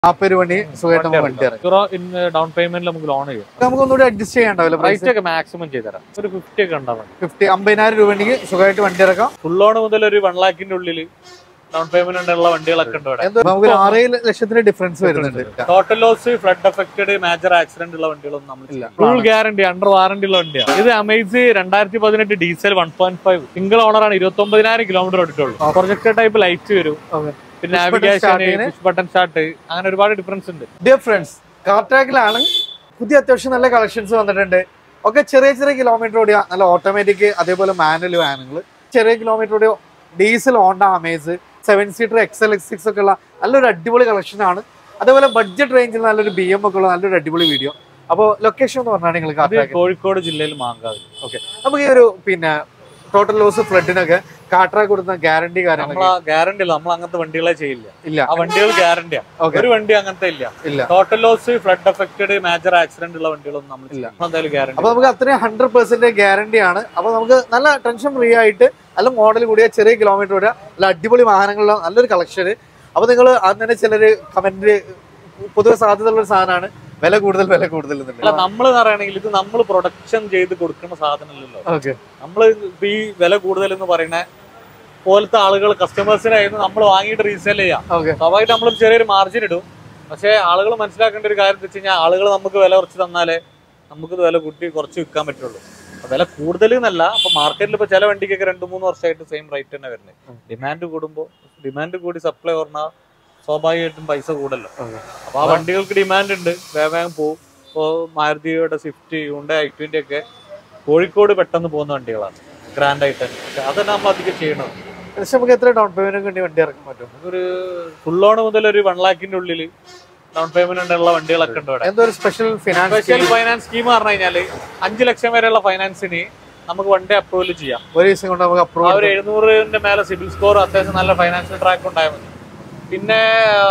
നാൽപ്പത് രൂപ വണ്ടി സുഖമായിട്ട് നമുക്ക് വണ്ടി ഇറങ്ങും സീറോ ഇൻ ഡൗൺ പേയ്മെന്റിൽ നമുക്ക് ലോൺ ചെയ്യും നമുക്ക് ഒന്നുകൂടി അഡ്ജസ്റ്റ് ചെയ്യാണ്ടാവില്ല റേറ്റ് ഒക്കെ മാക്സിമം ചെയ്തുതരാം ഒരു ഫിഫ്റ്റി ഒക്കെ ഉണ്ടാവും ഫിഫ്റ്റി അമ്പതിനായിരം രൂപ ഉണ്ടെങ്കിൽ സുഖമായിട്ട് വണ്ടി ഇറക്കാം ഫുൾ ലോൺ മുതൽ ഒരു വൺ ലാഖിന്റെ ഉള്ളിൽ ഡൗൺ പേയ്മെന്റ് ഉള്ള വണ്ടികളൊക്കെ ഉണ്ട് ഇവിടെ എന്തോ നമുക്ക് ഒരു ആറേഴ് ലക്ഷത്തിന് ഡിഫറൻസ് വരുന്നുണ്ട് total loss flood affected major accident ഉള്ള വണ്ടികളൊന്നും നമ്മൾ ഇല്ല. ഫുൾ ഗ്യാരണ്ടി അണ്ടർ വാറണ്ടി ഉള്ള വണ്ടിയാണ് ഇത് അമേസ് രണ്ടായിരത്തി പതിനെട്ട് diesel one point five single owner ആണ് ഇരുപത്തി ഒമ്പതിനായിരം കിലോമീറ്റർ ഓടിയിട്ടുള്ളൂ പ്രൊജക്ടർ ടൈപ്പ് ലൈറ്റ് വരും Okay. പിന്നെ Push button നാവിഗേഷൻ start ചെയ്യുന്നത്. പുഷ് ബട്ടൺ സ്റ്റാർട്ട് അങ്ങനെ ഒരുപാട് ഡിഫറൻസ് ഉണ്ട് ഡിയർ ഫ്രണ്ട്സ് കാർട്രാക്കിലാണ് പുതിയ അത്യാവശ്യം നല്ല കളക്ഷൻസ് വന്നിട്ടുണ്ട് ഒക്കെ ചെറിയ ചെറിയ കിലോമീറ്റർ ഓടിയ നല്ല ഓട്ടോമാറ്റിക് അതേപോലെ മാനുവൽ വാനുകൾ ചെറിയ കിലോമീറ്റർ ഓടിയ diesel Honda Amaze seven seater XL X six ഒക്കെ ഉള്ള നല്ലൊരു അടിപൊളി കളക്ഷൻ ആണ് അതേപോലെ ബഡ്ജറ്റ് റേഞ്ചിൽ നല്ലൊരു ബി എം ഒക്കെ ഉള്ള നല്ലൊരു അടിപൊളി വീഡിയോ അപ്പോൾ ലൊക്കേഷൻ എന്ന് പറഞ്ഞാൽ നിങ്ങൾ അത് കാർട്രാക്ക് കോഴിക്കോട് ജില്ലയിൽ മാങ്കാവ് നമുക്ക് ഈ ഒരു പിന്നെ ടോട്ടൽ ലോസ് ഫ്ലഡിനൊക്കെ കാട്രാക്ക് കൊടുക്കുന്ന ഗ്യാരണ്ടി നമ്മളെ കാര്യങ്ങളൊക്കെ ഗ്യാരണ്ടി ഇല്ല നമ്മൾ അങ്ങനത്തെ വണ്ടികളെ ചെയ്യില്ല ഇല്ല ആ വണ്ടികൾ ഗ്യാരണ്ടിയാണ് ഓക്കെ ഒരു വണ്ടി അങ്ങനത്തെ ഇല്ല ഇല്ല total loss flood affected major accident ഉള്ള വണ്ടികളൊന്നും നമ്മൾ ഇല്ല. നമ്മൾ എന്തായാലും ഗ്യാരണ്ടി അപ്പൊ നമുക്ക് അത്രയും ഹൺഡ്രഡ് പെർസെന്റ് ഗ്യാരണ്ടി ആണ് അപ്പൊ നമുക്ക് നല്ല ടെൻഷൻ ഫ്രീ ആയിട്ട് നല്ല മോഡൽ കൂടിയ ചെറിയ കിലോമീറ്റർ കൂടിയ നല്ല അടിപൊളി വാഹനങ്ങളുള്ള നല്ലൊരു കളക്ഷന് അപ്പൊ നിങ്ങൾ അന്ന് തന്നെ ചിലര് കമന്റില് പൊതുവെ സാധ്യതയുള്ള ഒരു സാധനമാണ് വില കൂടുതൽ വില കൂടുതൽ അല്ല എന്നുള്ളത് നമ്മൾ പറയുകയാണെങ്കിൽ ഇത് നമ്മൾ പ്രൊഡക്ഷൻ ചെയ്ത് കൊടുക്കുന്ന സാധനമല്ലല്ലോ ഓക്കെ നമ്മൾ ഈ വില കൂടുതൽ എന്ന് പറയുന്ന പോലത്തെ ആളുകൾ കസ്റ്റമേഴ്സിനായിരുന്നു നമ്മൾ വാങ്ങിയിട്ട് റീസെയിൽ ചെയ്യാം ഓക്കെ സ്വാഭാവികമായിട്ട് നമ്മൾ ചെറിയൊരു മാർജിൻ ഇടും പക്ഷേ ആളുകൾ മനസ്സിലാക്കേണ്ട ഒരു കാര്യം എന്ന് വെച്ച് കഴിഞ്ഞാൽ ആളുകൾ നമുക്ക് വില കുറച്ച് തന്നാലേ നമുക്ക് ഇത് വില കൂട്ടി കുറച്ച് വിൽക്കാൻ പറ്റുള്ളൂ അപ്പൊ വില കൂടുതൽ എന്നല്ല അപ്പൊ മാർക്കറ്റിൽ ഇപ്പൊ ചില വണ്ടിക്കൊക്കെ രണ്ട് മൂന്ന് വർഷമായിട്ട് സെയിം റേറ്റ് തന്നെ വരുന്നത് ഡിമാൻഡ് കൂടുമ്പോൾ ഡിമാൻഡ് കൂടി സപ്ലൈ കുറഞ്ഞാൽ സ്വാഭാവികമായിട്ടും പൈസ കൂടല്ലോ Okay. അപ്പൊ ആ വണ്ടികൾക്ക് ഡിമാൻഡ് ഉണ്ട് വേഗം വേഗം പോകും ഇപ്പോൾ മാരുതിയുടെ സ്വിഫ്റ്റ് യുണ്ട ഐ ട്വന്റി ഒക്കെ കോഴിക്കോട് പെട്ടെന്ന് പോകുന്ന വണ്ടികളാണ് ഗ്രാൻഡ് ആയിട്ട് പക്ഷെ അതന്നെ നമ്മൾ അധികം ചെയ്യണം പക്ഷെ നമുക്ക് എത്ര ഡൗൺ പേയ്മെന്റ് വേണ്ടി വണ്ടി ഇറക്കാൻ പറ്റും നമുക്കൊരു ഫുൾ ലോൺ മുതൽ ഒരു വൺ ലാഖിന്റെ ഉള്ളിൽ ഡൗൺ പേയ്മെന്റ് ഉള്ള വണ്ടികളൊക്കെ ഉണ്ട് ഇവിടെ എന്തോ ഒരു special finance special finance scheme പറഞ്ഞു കഴിഞ്ഞാല് അഞ്ച് ലക്ഷം വരെയുള്ള ഫൈനാൻസിന് നമുക്ക് വണ്ടി അപ്രൂവൽ ചെയ്യാം ഒരു ദിവസം കൊണ്ട് നമുക്ക് ആ അപ്രൂവ് ഒരു എഴുന്നൂറിന്റെ മേലെ സിബിൽ സ്കോർ അത്യാവശ്യം നല്ല ഫൈനാൻഷ്യൽ ട്രാക്ക് ഉണ്ടായാൽ മതി പിന്നെ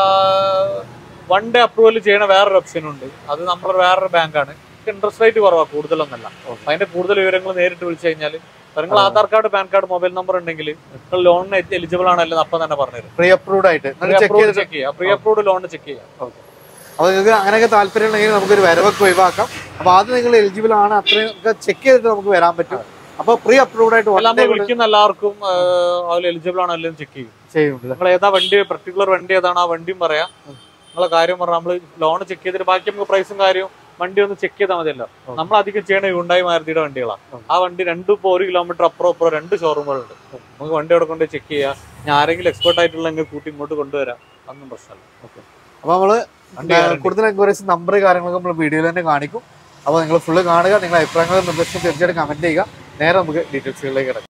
വൺ ഡേ അപ്രൂവൽ ചെയ്യണ വേറൊരു ഓപ്ഷൻ ഉണ്ട് അത് നമ്മുടെ വേറൊരു ബാങ്കാണ് ഇൻട്രസ്റ്റ് റേറ്റ് കുറവാണ് കൂടുതലൊന്നല്ല അപ്പൊ അതിന്റെ കൂടുതൽ വിവരങ്ങൾ നേരിട്ട് വിളിച്ചു കഴിഞ്ഞാൽ നിങ്ങൾ Aadhaar card PAN card mobile number ഉണ്ടെങ്കിൽ നിങ്ങൾ ലോണിന് എലിജിബിൾ ആണല്ലോ അപ്പം തന്നെ പറഞ്ഞുതരും പ്രീ അപ്രൂവ്ഡ് ആയിട്ട് ചെക്ക് ചെയ്തിട്ട് ചെക്ക് ചെയ്യാം പ്രീ അപ്രൂവ്ഡ് ലോൺ ചെക്ക് ചെയ്യാം അപ്പൊ നിങ്ങൾക്ക് അങ്ങനെയൊക്കെ താല്പര്യം ഉണ്ടെങ്കിൽ നമുക്കൊരു വരവൊക്കെ ഒഴിവാക്കാം അപ്പൊ ആദ്യം നിങ്ങൾ എലിജിബിൾ ആണ് അത്രയും ഒക്കെ ചെക്ക് ചെയ്തിട്ട് നമുക്ക് വരാൻ പറ്റും അപ്പൊ പ്രീ അപ്രൂവ്ഡ് ആയിട്ട് അല്ല one day നമ്മൾ കൊണ്ട് വിളിക്കുന്ന എല്ലാവർക്കും അതിൽ എലിജിബിൾ ആണോ എല്ലാം ചെക്ക് ചെയ്യും ചെയ്യുന്നുണ്ട് നിങ്ങൾ ഏതാ വണ്ടി പർട്ടിക്കുലർ വണ്ടി ഏതാണ് ആ വണ്ടിയും പറയാം നിങ്ങളെ കാര്യം പറഞ്ഞാൽ നമ്മൾ ലോൺ ചെക്ക് ചെയ്തിട്ട് ബാക്കി നമുക്ക് പ്രൈസും കാര്യവും വണ്ടി ഒന്ന് ചെക്ക് ചെയ്താൽ മതിയല്ലോ Okay. നമ്മൾ അധികം ചെയ്യണ യുണ്ടായി മാരുതിയുടെ വണ്ടികളാണ് Okay. ആ വണ്ടി രണ്ടും ഇപ്പോൾ ഒരു കിലോമീറ്റർ അപ്പുറം അപ്പുറം രണ്ട് ഷോറൂമുകളുണ്ട് നമുക്ക് വണ്ടി അവിടെ കൊണ്ട് ചെക്ക് ചെയ്യാം ഞാൻ ആരെങ്കിലും എക്സ്പെർട്ട് ആയിട്ടുള്ള എങ്കിൽ കൂട്ടി ഇങ്ങോട്ട് കൊണ്ടുവരാം അതൊന്നും പ്രശ്നമല്ല അപ്പൊ നമ്മള് വണ്ടി ആ, guarantee. കൂടുതൽ എൻക്വയറീസ് നമ്പർ കാര്യങ്ങളൊക്കെ നമ്മൾ വീഡിയോയിൽ തന്നെ കാണിക്കും അപ്പൊ നിങ്ങൾ ഫുള്ള് കാണുക നിങ്ങളുടെ അഭിപ്രായങ്ങളും നിർദ്ദേശം തീർച്ചയായിട്ടും കമന്റ് ചെയ്യുക നേരെ നമുക്ക് ഡീറ്റെയിൽസുകളിലേക്ക് കിടക്കാം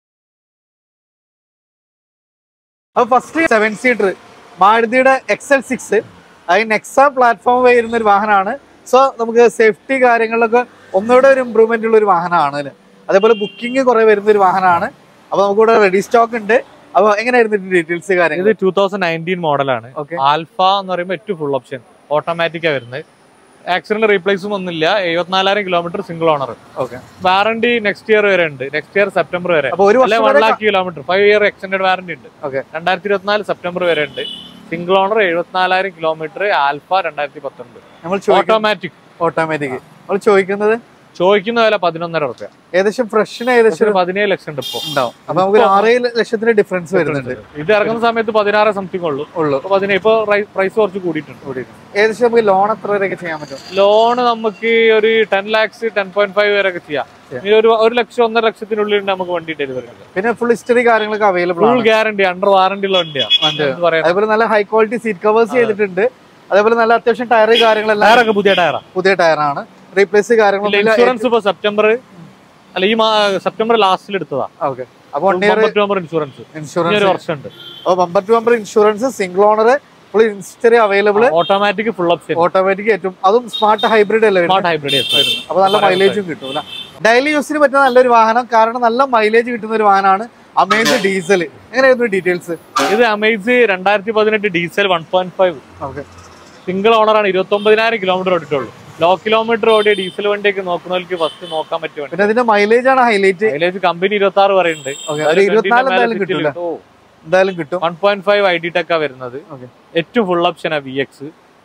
അപ്പൊ ഫസ്റ്റ് സെവൻ സീറ്റർ മാരുതിയുടെ എക്സൽ സിക്സ് അത് നെക്സ പ്ലാറ്റ്ഫോം വരുന്ന ഒരു വാഹനമാണ് സോ നമുക്ക് സേഫ്റ്റി കാര്യങ്ങളിലൊക്കെ ഒന്നുകൂടെ ഒരു ഇമ്പ്രൂവ്മെന്റ് ഉള്ള ഒരു വാഹനമാണ് അല്ലേ അതേപോലെ ബുക്കിംഗ് കുറെ വരുന്ന ഒരു വാഹനമാണ് അപ്പൊ നമുക്കിവിടെ റെഡി സ്റ്റോക്ക് ഉണ്ട് അപ്പൊ എങ്ങനെയായിരുന്നു ഡീറ്റെയിൽസ് കാര്യങ്ങൾ ഇത് ടൂ തൗസൻഡ് നയൻറ്റീൻ മോഡലാണ് ഓക്കെ ആൽഫ എന്ന് പറയുമ്പോൾ ഏറ്റവും ഫുൾ ഓപ്ഷൻ ഓട്ടോമാറ്റിക്കാണ് വരുന്നത് ആക്സിഡന്റ് റീപ്ലേസും ഒന്നുമില്ല എഴുപത്തിനാലായിരം kilometre single owner okay warranty next year വരെ ഉണ്ട് നെക്സ്റ്റ് ഇയർ സെപ്റ്റംബർ വരെ അപ്പൊ ഒരു അല്ലെ വർഷം വൺ വരെ lakh kilometre five year extend warranty ഉണ്ട് Okay. രണ്ടായിരത്തി ഇരുപത്തിനാല് സെപ്റ്റംബർ വരെ ഉണ്ട് സിംഗിൾ ഓണർ എഴുപത്തിനാലായിരം കിലോമീറ്റർ ആൽഫ രണ്ടായിരത്തി പത്തൊമ്പത് നമ്മൾ ചോദിക്കുന്നത് ഓട്ടോമാറ്റിക് ഓട്ടോമാറ്റിക് നമ്മൾ ചോദിക്കുന്നത് ചോദിക്കുന്ന വില പതിനൊന്നര റുപ്യ ഏകദേശം ഫ്രഷിന് ഏകദേശം ഒരു പതിനേഴ് ലക്ഷം ഉണ്ട് ഇപ്പൊ ഉണ്ടാവും അപ്പൊ നമുക്ക് ഒരു ആറേഴ് ലക്ഷത്തിന്റെ ഡിഫറൻസ് വരുന്നുണ്ട് ഇത് ഇറങ്ങുന്ന സമയത്ത് പതിനാറ് സംതിങ് ഉള്ളൂ ഉള്ളു ഇപ്പൊ പതിനേഴ് ഇപ്പൊ പ്രൈസ് കുറച്ച് കൂടിയിട്ടുണ്ട് ഏകദേശം നമുക്ക് ലോൺ എത്ര വരെയൊക്കെ ചെയ്യാൻ പറ്റും ലോൺ നമുക്ക് ഒരു ten lakhs ten point five വരെ ഒക്കെ ചെയ്യാം ചെയ്യാം. ഇനി ഒരു ഒരു ലക്ഷം ഒന്നര ലക്ഷത്തിനുള്ളിൽ നമുക്ക് വണ്ടി ഡെലിവറി പിന്നെ ഫുൾ ഹിസ്റ്ററി കാര്യങ്ങളൊക്കെ അവൈലബിൾ ഫുൾ ആണ് ഗ്യാരണ്ടി അണ്ടർ വാറണ്ടി ഉള്ള വണ്ടിയാണ് വണ്ടി. എന്ത് പറയാം അതേപോലെ നല്ല ഹൈ ക്വാളിറ്റി സീറ്റ് കവേഴ്സ് ചെയ്തിട്ടുണ്ട് അതേപോലെ നല്ല അത്യാവശ്യം ടയർ കാര്യങ്ങളെല്ലാം ടയറൊക്കെ പുതിയ ടയറാ പുതിയ ടയറാണ് റീപ്ലേസ് കാര്യങ്ങളൊന്നും ഇൻഷുറൻസ് ഇപ്പൊ സെപ്റ്റംബർ അല്ല ഈ സെപ്റ്റംബർ ലാസ്റ്റിൽ എടുത്തതാ ഓക്കെ അപ്പൊ വൺ ഇയർ നവംബർ ഇൻഷുറൻസ് ഇനി ഒരു ഇൻഷുറൻസ് വർഷം ഉണ്ട് അപ്പൊ bumper to bumper insurance single owner full history available automatic full option automatic ഏറ്റവും അതും സ്മാർട്ട് ഹൈബ്രിഡ് അല്ലേ വരുന്നത്? സ്മാർട്ട് ഹൈബ്രിഡ് അപ്പൊ നല്ല മൈലേജും കിട്ടും ഡെയിലി യൂസിന് പറ്റുന്ന നല്ലൊരു വാഹനം കാരണം നല്ല മൈലേജ് കിട്ടുന്ന ഒരു വാഹനമാണ് അമേസ് ഡീസൽ എങ്ങനെയായിരുന്നു ഡീറ്റെയിൽസ് ഇത് അമേസ് രണ്ടായിരത്തി പതിനെട്ട് diesel one point five okay single ഓണറാണ് ഇരുപത്തി ഒമ്പതിനായിരം കിലോമീറ്റർ ഓടിയിട്ടുള്ളൂ ലോ കിലോമീറ്റർ ഓടിയ ഡീസൽ വണ്ടിയൊക്കെ നോക്കുന്നവർക്ക് ഫസ്റ്റ് നോക്കാൻ പറ്റിയ വണ്ടി പിന്നെ അതിന്റെ മൈലേജ് ആണ് ഹൈലൈറ്റ് മൈലേജ് കമ്പനി ഇരുപത്തി ആറ് പറയുന്നുണ്ട് ഓക്കെ ഒരു ഇരുപത്തിനാല് എന്തായാലും കിട്ടൂല എന്തായാലും കിട്ടും one point five i D ടെക്കാ വരുന്നത് Okay. ഏറ്റവും ഫുൾ ഓപ്ഷനാ V X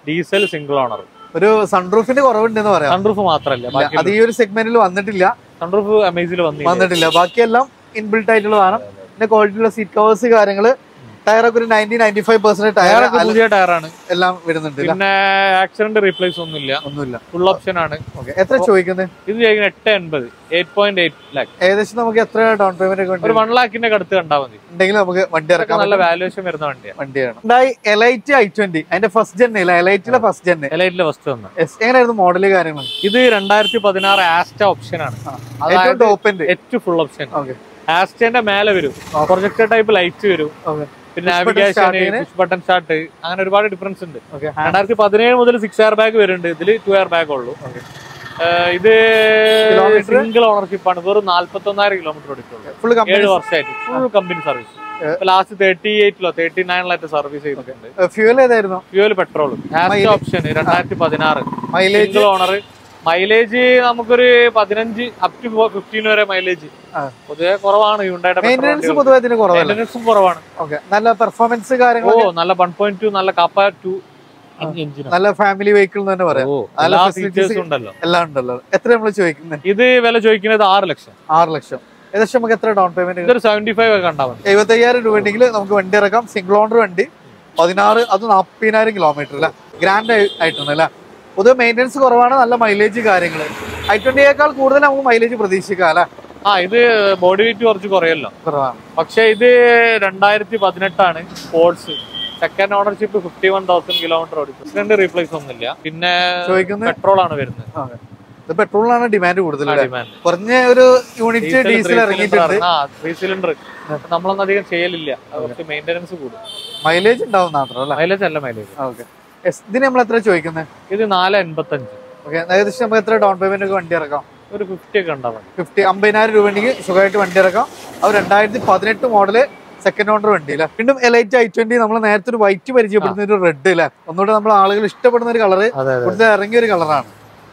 diesel single owner ഒരു സൺറൂഫിന്റെ കുറവുണ്ടെന്ന് പറയാം സൺറൂഫ് മാത്രമല്ല ഇല്ല, ബാക്കി അത് ഈ ഒരു സെഗ്മെന്റിൽ വന്നിട്ടില്ല സൺറൂഫ് അമേസിൽ വന്നില്ല വന്നിട്ടില്ല ബാക്കിയെല്ലാം ഇൻബിൽട്ട് ആയിട്ടുള്ളതാണ് പിന്നെ ക്വാളിറ്റിയുള്ള സീറ്റ് കവേഴ്സ് കാര്യങ്ങള് ടയറൊക്കെ ഒരു ninety ninety five percent tyre ടയറൊക്കെ പുതിയ ടയറാണ് എല്ലാം വരുന്നുണ്ട് ഇല്ല? പിന്നെ ആക്സിഡന്റ് റീപ്ലേസ് ഒന്നുമില്ല ഒന്നുമില്ല ഫുൾ ഓപ്ഷൻ ആണ് ഓക്കെ എത്ര ചോദിക്കുന്നത് ഇത് ചെയ്യുന്ന എട്ട് എൺപത് എയ്റ്റ് പോയിന്റ് എയ്റ്റ് ലാക്ക് ഏകദേശം നമുക്ക് എത്ര ഡൗൺ പേയ്മെന്റ് ഒക്കെ ഒരു വൺ ലാഖിന്റെ അടുത്ത് കണ്ടാൽ മതി ഉണ്ടെങ്കിൽ നമുക്ക് വണ്ടി ഇതൊക്കെ ഇറക്കാൻ നല്ല വാല്യുവേഷൻ വരുന്ന വണ്ടിയാണ് വണ്ടിയാണ് ഉണ്ടായി എലൈറ്റ് ഐ ട്വന്റി അതിന്റെ ഫസ്റ്റ് ജെൻ ഇല്ല എലൈറ്റിലെ ഫസ്റ്റ് ജെൻ എലൈറ്റിലെ ഫസ്റ്റ് വന്ന് എങ്ങനെയായിരുന്നു മോഡല് കാര്യങ്ങൾ ഇത് രണ്ടായിരത്തി പതിനാറ് ആസ്റ്റ ഓപ്ഷൻ ആണ് ഏറ്റവും അതായത് ടോപ്പിന്റെ ഏറ്റവും ഫുൾ ഓപ്ഷൻ ഓക്കെ ആസ്റ്റന്റെ മേലെ വരും പ്രൊജക്ടർ ടൈപ്പ് ലൈറ്റ് വരും ഓക്കെ പിന്നെ Push button നാവിഗേഷൻ start ചെയ്യുന്നത്? പുഷ് ബട്ടൺ സ്റ്റാർട്ട് അങ്ങനെ ഒരുപാട് ഡിഫറൻസ് ഉണ്ട് ഓക്കെ രണ്ടായിരത്തി പതിനേഴ് മുതൽ സിക്സ് എയർ ബാഗ് വരുന്നുണ്ട് ഇതിൽ ടു എയർ ബാഗ് ഉള്ളൂ Okay. ഏഹ് ഇത് Kilometer? സിംഗിൾ ഓണർഷിപ്പ് ആണ് വെറും നാല്പത്തി ഒന്നായിരം കിലോമീറ്റർ ഓടിക്കുള്ളൂ ഫുൾ ഏഴ് കമ്പനി വർഷമായിട്ട് full company service last thirty എയ്റ്റിലോ തേർട്ടി നയനിലായിട്ട് സർവീസ് ചെയ്തിട്ടുണ്ട് ഫ്യൂൽ ഏതായിരുന്നു ഫ്യൂവൽ പെട്രോൾ Mileage? ഓപ്ഷൻ രണ്ടായിരത്തി പതിനാറ് മൈലേജ് സിംഗിൾ ഓണർ മൈലേജ് നമുക്കൊരു പതിനഞ്ച് അപ് ടു ഫിഫ്റ്റീൻ വരെ മൈലേജ് ആ. പൊതുവെ കുറവാണ് യുണ്ടായിട്ട് മെയിൻ്റെനൻസ് പൊതുവെ ഇതിന് കുറവല്ല മെയിൻ്റനൻസും കുറവാണ് ഓക്കെ നല്ല പെർഫോമൻസ് ഓ കാര്യങ്ങൾ നല്ല വൺ പോയിന്റ് ടു നല്ല കപ്പ ടു എഞ്ചിൻ നല്ല ഫാമിലി വെഹിക്കിൾ എന്ന് തന്നെ പറയാം ഓ നല്ല എല്ലാ facilities ഫീച്ചേഴ്സും ഉണ്ടല്ലോ എല്ലാം ഉണ്ടല്ലോ എത്ര നമ്മൾ ചോദിക്കുന്നത് ഇത് വില ചോദിക്കുന്നത് ആറ് ലക്ഷം ആറ് ലക്ഷം ഏകദേശം നമുക്ക് എത്ര ഡൗൺ പേയ്മെന്റ് ഇതൊരു സെവന്റി ഫൈവ് ഒക്കെ കണ്ടാൽ മതി എഴുപത്തയ്യായിരം രൂപ ഉണ്ടെങ്കിൽ നമുക്ക് വണ്ടി ഇറക്കാം സിംഗിൾ ഓണർ വണ്ടി പതിനാറ് അത് നാൽപ്പതിനായിരം കിലോമീറ്റർ അല്ല ഗ്രാൻഡ് ആയിട്ടുണ്ട് അല്ല പൊതുവെ മെയിൻ്റെനൻസ് കുറവാണ് നല്ല മൈലേജ് കാര്യങ്ങൾ ഐ ട്വന്റിയേക്കാൾ കൂടുതൽ നമുക്ക് മൈലേജ് പ്രതീക്ഷിക്കാം അല്ലെ ആ ഇത് ബോഡി വെയിറ്റ് കുറച്ച് കുറയല്ലോ കുറവാണ് പക്ഷെ ഇത് രണ്ടായിരത്തി പതിനെട്ടാണ് sports second ownership fifty one thousand kilometre ഓടിച്ചു പ്രസിഡന്റ് റീപ്ലേസ് ഒന്നുമില്ല പിന്നെ ചോദിക്കുന്നത് പെട്രോൾ ആണ് വരുന്നത് ഇത് പെട്രോളിനാണ് ഡിമാൻഡ് കൂടുതൽ അല്ലേ? ഡിമാൻഡ് കുറഞ്ഞ ഒരു യൂണിറ്റ് ഡീസൽ ഇറങ്ങിയിട്ടുണ്ട് ആ ത്രീ സിലിണ്ടർ നമ്മളൊന്നും അധികം ചെയ്യലില്ല അത് കുറച്ച് മെയിൻ്റെനൻസ് കൂടും മൈലേജ് ഉണ്ടാവും മാത്രം അല്ലേ മൈലേജ് അല്ല മൈലേജ് ഓക്കെ ഇതിന് നമ്മൾ എത്ര ചോദിക്കുന്നത് ഇത് നാല് എൺപത്തഞ്ച് ഓക്കെ ഏകദേശം നമുക്ക് എത്ര ഡൗൺ പേയ്മെന്റ് ഒക്കെ വണ്ടി ഇറക്കാം ഒരു ഫിഫ്റ്റി ഒക്കെ ഉണ്ടാവും ഫിഫ്റ്റി അമ്പതിനായിരം രൂപ ഉണ്ടെങ്കിൽ സുഖമായിട്ട് വണ്ടി ഇറക്കാം അത് രണ്ടായിരത്തി പതിനെട്ട് മോഡല് സെക്കൻഡ് ഓണർ വണ്ടി അല്ലേ വീണ്ടും എലൈറ്റ് ഐ ട്വന്റി നമ്മൾ നേരത്തെ ഒരു വൈറ്റ് പരിചയപ്പെടുന്ന ഒരു റെഡ് അല്ലേ ഒന്നുകൂടെ നമ്മൾ ആളുകൾ ഇഷ്ടപ്പെടുന്ന ഒരു കളറ് അതെ അതെ കൂടുതൽ ഇറങ്ങിയ ഒരു കളറാണ്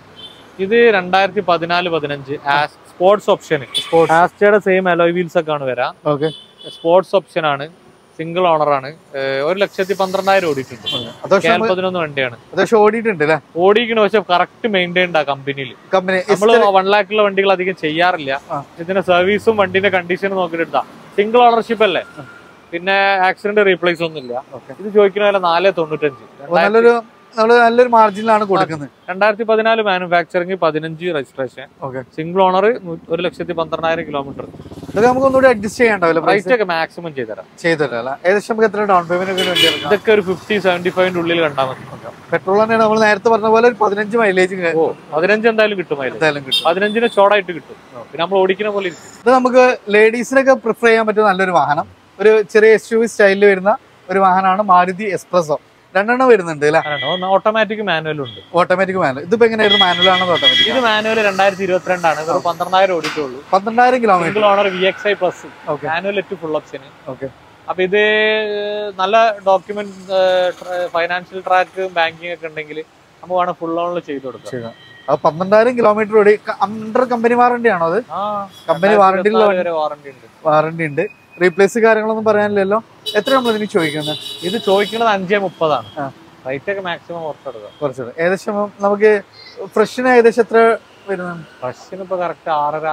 ഇത് രണ്ടായിരത്തി പതിനാല് പതിനഞ്ച് സ്പോർട്സ് ഓപ്ഷൻ ആസ്റ്റയുടെ സെയിം അലോയ് വീൽസ് ഒക്കെ ആണ് വരാം ഓക്കെ സ്പോർട്സ് ഓപ്ഷൻ ആണ് സിംഗിൾ ഓണർ ആണ് ഏഹ് ഒരു ലക്ഷത്തി പന്ത്രണ്ടായിരം ഓടിയിട്ടുണ്ട് അതൊക്കെ കെ പതിനൊന്ന് വണ്ടിയാണ് അതൊക്കെ ഓടിയിട്ടുണ്ട് അല്ലേ ഓടിക്കണ പക്ഷെ കറക്റ്റ് മെയിൻറ്റൈൻഡ് ആ കമ്പനിയിൽ കമ്പനി നമ്മൾ വൺ ലാഖുള്ള വണ്ടികൾ അധികം ചെയ്യാറില്ല ആ. ഇതിന്റെ സർവീസും വണ്ടിന്റെ കണ്ടീഷനും നോക്കിയിട്ട് എടുത്താ സിംഗിൾ ഓണർഷിപ്പ് അല്ലേ പിന്നെ ആക്സിഡന്റ് റീപ്ലേസ് ഒന്നും ഇല്ല ഓക്കെ ഇത് ചോദിക്കുന്ന വില നാല് തൊണ്ണൂറ്റഞ്ച് നല്ലൊരു നമ്മള് നല്ലൊരു മാർജിനിലാണ് കൊടുക്കുന്നത് രണ്ടായിരത്തി പതിനാല് മാനുഫാക്ചറിങ് പതിനഞ്ച് രജിസ്ട്രേഷൻ ഓക്കെ സിംഗിൾ ഓണർ ഒരു ലക്ഷത്തി പന്ത്രണ്ടായിരം കിലോമീറ്റർ ഇതൊക്കെ നമുക്ക് ഒന്നുകൂടി അഡ്ജസ്റ്റ് ചെയ്യാണ്ടാവില്ല പ്രൈസ് പ്രൈസ് ഒക്കെ മാക്സിമം ചെയ്തുതരാം ചെയ്തല്ലോ അല്ലേ ഏകദേശം നമുക്ക് എത്ര ഡൗൺ പേയ്മെന്റ് ഒക്കെ വണ്ടി ഇറക്കാം ഇതൊക്കെ ഒരു ഫിഫ്റ്റി സെവന്റി ഫൈവിന്റെ ഉള്ളിൽ കണ്ടാൽ മതി പെട്രോൾ തന്നെയാണ് നമ്മൾ നേരത്തെ പറഞ്ഞ പോലെ ഒരു പതിനഞ്ച് മൈലേജ് ഓ പതിനഞ്ച് എന്തായാലും കിട്ടും അതിൽ എന്തായാലും കിട്ടും പതിനഞ്ചിന് ചോടായിട്ട് കിട്ടും പിന്നെ നമ്മൾ ഓടിക്കുന്ന പോലെ ഇരിക്കും ഇത് നമുക്ക് ലേഡീസിനൊക്കെ പ്രിഫർ ചെയ്യാൻ പറ്റുന്ന നല്ലൊരു വാഹനം ഒരു ചെറിയ എസ് യു വി സ്റ്റൈലിൽ വരുന്ന ഒരു വാഹനമാണ് മാരുതി എക്സ്പ്രസോ രണ്ടെണ്ണം വരുന്നുണ്ട് അല്ലേ ഓട്ടോമാറ്റിക് മാനുവലും ഉണ്ട് ഓട്ടോമാറ്റിക് മാനുവൽ ഇതിപ്പോ എങ്ങനെയായിരുന്നു മാനുവൽ ആണോ ഓട്ടോമാറ്റിക് ഇത് മാനുവൽ രണ്ടായിരത്തി ഇരുപത്തിരണ്ടാണ് വെറും പന്ത്രണ്ടായിരം ഓടിക്കുള്ളൂ പന്ത്രണ്ടായിരം kilometre single owner V X i plus okay manual ഏറ്റവും ഫുൾ ഓപ്ഷന് ഓക്കെ അപ്പൊ ഇത് നല്ല ഡോക്യുമെന്റ് ഫൈനാൻഷ്യൽ ട്രാക്ക് ബാങ്കിങ് ഒക്കെ ഉണ്ടെങ്കിൽ നമുക്ക് വേണം ഫുൾ ഓണിൽ ചെയ്ത് കൊടുക്കാം അത് പന്ത്രണ്ടായിരം കിലോമീറ്റർ ഓടി അണ്ടർ കമ്പനി വാറണ്ടി ആണോ അത് കമ്പനി വാറണ്ടി വാറണ്ടി ഉണ്ട് വാറണ്ടി ഉണ്ട് റീപ്ലേസ് കാര്യങ്ങളൊന്നും പറയാനില്ലല്ലോ എത്ര നമ്മൾ ഇതിന് ചോദിക്കുന്നത് ഇത് ചോദിക്കുന്നത് അഞ്ചേ മുപ്പതാണ് ആ. റേറ്റ് ഒക്കെ മാക്സിമം പുറത്തെടുക്കാം കുറച്ചുകൂടെ ഏകദേശം നമുക്ക് ഫ്രഷിന് ഏകദേശം എത്ര വരുന്നുണ്ട് ഫ്രഷിന് ഇപ്പൊ കറക്റ്റ് ആറര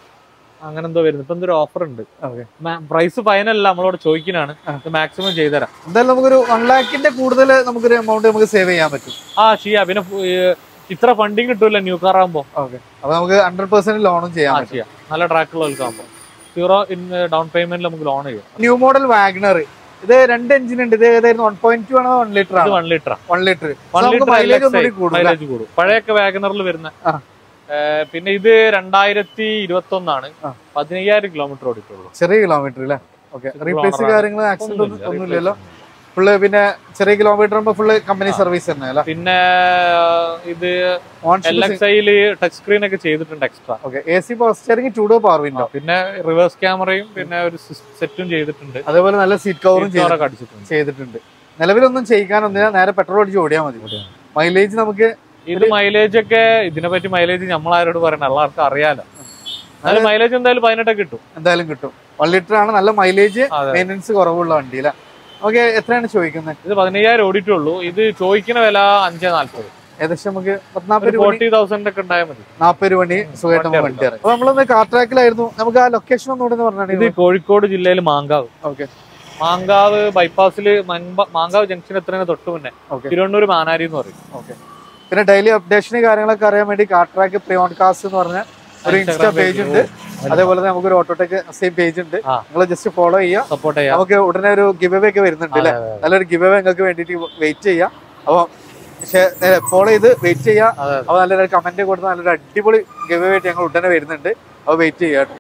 അങ്ങനെ എന്തോ വരുന്നു ഇപ്പൊ എന്തൊരു ഓഫർ ഉണ്ട് ഓക്കെ പ്രൈസ് ഫൈനൽ അല്ല നമ്മളോട് ചോദിക്കാനാണ് ആ. ഇത് മാക്സിമം ചെയ്തുതരാം എന്തായാലും നമുക്കൊരു വൺ ലാഖിന്റെ കൂടുതൽ നമുക്കൊരു എമൗണ്ട് നമുക്ക് സേവ് ചെയ്യാൻ പറ്റും ആ ചെയ്യാം പിന്നെ ഫു- ഈ ഇത്ര ഫണ്ടിങ് കിട്ടൂല ന്യൂ കാർ ആകുമ്പോ ഓക്കെ അപ്പൊ നമുക്ക് ഹൺഡ്രഡ് പെർസെന്റ് ലോണും ചെയ്യാൻ ആ പറ്റും ചെയ്യാം നല്ല ട്രാക്കുള്ള ആകുമ്പോ സീറോ ഇൻ ഡൗൺ പേയ്മെന്റിൽ നമുക്ക് ലോൺ ചെയ്യാം ന്യൂ മോഡൽ വാഗ്നർ ഇത് രണ്ട് എഞ്ചിൻ ഉണ്ട് ഇത് ഏതായിരുന്നു വൺ പോയിന്റ് ടു ആണോ വൺ ലിറ്റർ ഇത് ആണ് one litre one litre one നമുക്ക് ലിറ്റർ മൈലേജ് ഒന്നുകൂടി കൂടുതൽ മൈലേജ് കൂടും പഴയൊക്കെ വാഗനറിൽ വരുന്ന ആ. ഏ, പിന്നെ ഇത് രണ്ടായിരത്തി ഇരുപത്തി ഒന്നാണ് ആ. പതിനയ്യായിരം കിലോമീറ്റർ ഓടിക്കുള്ളൂ ചെറിയ കിലോമീറ്റർ അല്ലേ ഓക്കെ Single റീപ്ലേസ് owner ആണ്. കാര്യങ്ങൾ ആക്സിഡന്റ് ഒന്നുമില്ല, ഒന്നും ഇല്ലല്ലോ replace ഒന്നും. ഫുള്ള് പിന്നെ ചെറിയ കിലോമീറ്റർ ആകുമ്പോൾ ഫുള്ള് കമ്പനി സർവീസ് തന്നെ അല്ലേ പിന്നെ ഇത് ഓൺ എൽ എക്സ് ഐയില് ടച്ച് സ്ക്രീൻ ഒക്കെ ചെയ്തിട്ടുണ്ട് extra okay A C power steering two door power window പിന്നെ റിവേഴ്സ് ക്യാമറയും പിന്നെ ഒരു സെറ്റും ചെയ്തിട്ടുണ്ട് അതേപോലെ നല്ല സീറ്റ് കവറും Seat cover ഒക്കെ അടിച്ചിട്ടുണ്ട് ചെയ്തിട്ടുണ്ട് നിലവിലൊന്നും ചെയ്യിക്കാനൊന്നുമില്ല നേരെ പെട്രോൾ അടിച്ച് ഓടിയാൽ മതി മൈലേജ് നമുക്ക് ഇത് മൈലേജ് ഒക്കെ ഇതിനെ പറ്റി മൈലേജ് നമ്മളാരോട് പറയണം എല്ലാവർക്കും അറിയാലോ എന്നാലും മൈലേജ് എന്തായാലും പതിനെട്ടൊക്കെ കിട്ടും എന്തായാലും കിട്ടും വൺ ലിറ്റർ ആണ് നല്ല മൈലേജ് അതെ. മെയിൻ്റെനൻസ് കുറവുള്ള വണ്ടി അല്ലേ ഓക്കെ എത്രയാണ് ചോദിക്കുന്നത് ഇത് പതിനയ്യായിരം ഓടിയിട്ടേ ഉള്ളൂ ഇത് ചോദിക്കുന്ന വില അഞ്ചേ നാല്പത് ഏകദേശം നമുക്ക് പത്നാപ്പത് രൂപ ഫോർട്ടി തൗസൻഡ് ഒക്കെ ഉണ്ടായാൽ മതി നാൽപ്പത് രൂപ സുഖമായിട്ട് നമുക്ക് വണ്ടി ഇറങ്ങും അപ്പൊ നമ്മളൊന്ന് കാർ ട്രാക്കിലായിരുന്നു നമുക്ക് ആ ലൊക്കേഷൻ ഒന്നുകൂടെ ഇത് പറഞ്ഞാൽ കോഴിക്കോട് ജില്ലയിൽ മാങ്കാവ് ഓക്കെ മാങ്കാവ് ബൈപ്പാസിൽ മാങ്കാവ് ജംഗ്ഷൻ എത്തുന്നതിന് തൊട്ട് മുന്നേ ഓക്കെ തിരുവണ്ണൂർ മാനാരി എന്ന് പറയും ഓക്കെ പിന്നെ ഡെയിലി അപ്ഡേഷന് കാര്യങ്ങളൊക്കെ അറിയാൻ വേണ്ടി കാർ ട്രാക്ക് പ്രിയോൺ കാസ്റ്റ് എന്ന് പറഞ്ഞ ഒരു ഇൻസ്റ്റാ Instagram പേജ് page ഉണ്ട് അതേപോലെ തന്നെ നമുക്ക് ഒരു ഓട്ടോടെക് സെയിം പേജ് ഉണ്ട് ആ. നിങ്ങൾ ജസ്റ്റ് ഫോളോ ചെയ്യുക സപ്പോർട്ട് ചെയ്യാം നമുക്ക് ഉടനെ ഒരു ഗിവ് അവേ ഒക്കെ വരുന്നുണ്ട് അല്ലെ അതെ, അതെ, നല്ലൊരു ഗിവ് അവേ നിങ്ങൾക്ക് വേണ്ടിയിട്ട് വെയിറ്റ് ചെയ്യാം അപ്പോൾ ഫോളോ ചെയ്ത് വെയിറ്റ് ചെയ്യാം അതെ, അപ്പോൾ നല്ലൊരു കമന്റ് കൊടുത്ത് നല്ലൊരു അടിപൊളി ഗിവ് അവേ ആയിട്ട് ഞങ്ങൾ ഉടനെ വരുന്നുണ്ട് അപ്പോൾ വെയിറ്റ് ചെയ്യാം കേട്ടോ